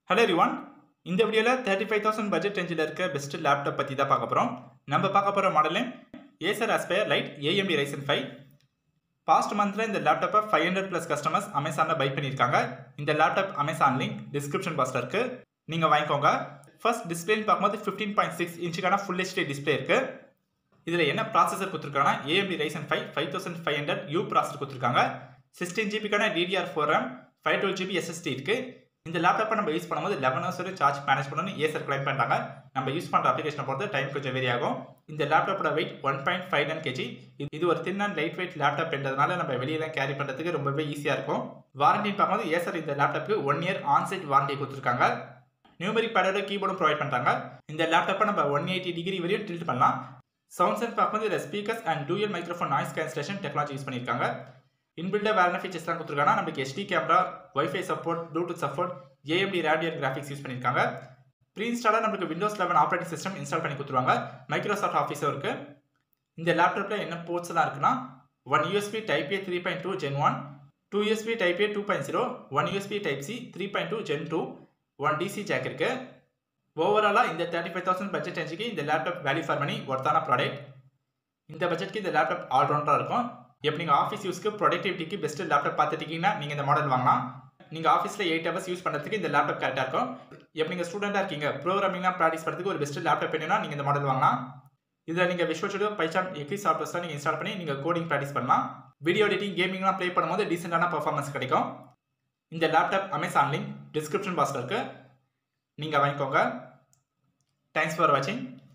hello everyone இந்த வீடியோவில் thirty five thousand budget ரேஞ்சில் இருக்க பெஸ்ட் லேப்டாப் பற்றி தான் பார்க்க போகிறோம் நம்ம பார்க்க போகிற model Acer Aspire Lite AMD Ryzen five past மந்தில் இந்த லேப்டாப்பை ஃபைவ் ஹண்ட்ரட் ப்ளஸ் கஸ்டமர்ஸ் அமேசானில் பை பண்ணியிருக்காங்க இந்த லேப்டாப் அமேசான் லிங்க் டிஸ்கிரிப்ஷன் பாக்ஸில் இருக்குது நீங்கள் வாங்கிக்கோங்க ஃபர்ஸ்ட் டிஸ்பிளேன்னு பார்க்கும்போது ஃபிஃப்டீன் பாயிண்ட் சிக்ஸ் இன்ச்சுக்கான ஃபுல் ஹெச்டி டிஸ்பிளே இருக்குது இதில் என்ன ப்ராசஸர் கொடுத்துருக்காங்கன்னா AMD Ryzen five five thousand five hundred U processor கொடுத்துருக்காங்க சிக்ஸ்டீன் ஜிபிக்கான DDR four RAM five twelve GB SSD இருக்குது இந்த லேப்டாப்பை நம்ம யூஸ் பண்ணும்போது லெவன் ஹவர்ஸ் வரை சார்ஜ் மேனேஜ் பண்ணணும்னு ஏசர் கிளைம் பண்ணிட்டாங்க நம்ம யூஸ் பண்ணுற அப்ளிகேஷனை பொறுத்து டைம் கொஞ்சம் வேரி ஆகும் இந்த லேப்டாப்போட weight one point five nine KG இது ஒரு தின் அண்ட் லைட் வெயிட் லேப்டாப்ன்றதுனால நம்ம வெளியெல்லாம் கேரி பண்ணுறதுக்கு ரொம்பவே ஈஸியாக இருக்கும் வாரண்டின்னு பார்க்கும்போது ஏசர் இந்த லேப்டாப்புக்கு ஒன் இயர் ஆன்சைட் வாரண்டி கொடுத்துருக்காங்க நியூமரிக் பேடோட கீபோர்டும் ப்ரொவைட் பண்ணுறாங்க இந்த லேப்டாப்பை நம்ம ஒன் எயிட்டி டிகிரி வரையும் டில்ட் பண்ணலாம் சவுண்ட் சென்ஸ் பார்க்கும்போது இதில் speakers and dual microphone noise cancellation technology use பண்ணியிருக்காங்க இன்பில்டாக வேறு என்ன ஃபீச்சர்ஸ்லாம் கொடுத்துருக்காங்கன்னா நமக்கு SD camera wifi support Bluetooth support AMD Radeon graphics use பண்ணியிருக்காங்க ப்ரீ இன்ஸ்டாலாக நமக்கு Windows eleven operating system install பண்ணி கொடுத்துருவாங்க மைக்ரோசாஃப்ட் ஆஃபீஸும் இருக்குது இந்த லேப்டாப்பில் என்ன போர்ட்ஸ்லாம் இருக்குன்னா one USB type A three point two gen one two USB type A two point zero one USB type C three point two gen two one DC jack இருக்குது ஓவராலாக இந்த தேர்ட்டி ஃபைவ் தௌசண்ட் பட்ஜெட் ரேஞ்சுக்கு இந்த laptop value for money ஒர்த்தான product இந்த பட்ஜெட்க்கு இந்த laptop ஆல்ரவுண்டராக இருக்கும் இப்போ நீங்கள் ஆஃபீஸ் யூஸ்க்கு ப்ரொடக்டிவிட்டிக்கு பெஸ்ட் லேப்டாப் பார்த்துட்டீங்கன்னா நீங்கள் இந்த மாடல் வாங்கலாம் நீங்கள் ஆஃபீஸில் எயிட் ஹவர்ஸ் யூஸ் பண்ணுறதுக்கு இந்த லேப்டாப் கரெக்டாக இருக்கும் இப்போ நீங்கள் ஸ்டூடெண்ட்டாக இருக்கீங்க ப்ரோக்ராமிங்லாம் ப்ராக்டிஸ் பண்ணுறதுக்கு ஒரு பெஸ்ட் லேப்டாப் வேணும்னா நீங்கள் இந்த மாடல் வாங்கலாம் இதில் நீங்கள் விஷுவல் ஸ்டுடியோ பைச்சான் எக்ரி சாஃப்ட்வேர்ஸ்லாம் நீங்கள் இன்ஸ்டால் பண்ணி நீங்கள் கோடிங் ப்ராக்டிஸ் பண்ணலாம் வீடியோ எடிட்டிங் கேமிங்லாம் ப்ளே பண்ணும்போது டீசெண்டான பர்ஃபார்மன்ஸ் கிடைக்கும் இந்த லேப்டாப் அமேசான் லிங்க் டிஸ்கிரிப்ஷன் பாக்ஸில் இருக்குது நீங்கள் வாங்கிக்கோங்க தேங்க்ஸ் ஃபார் வாட்சிங்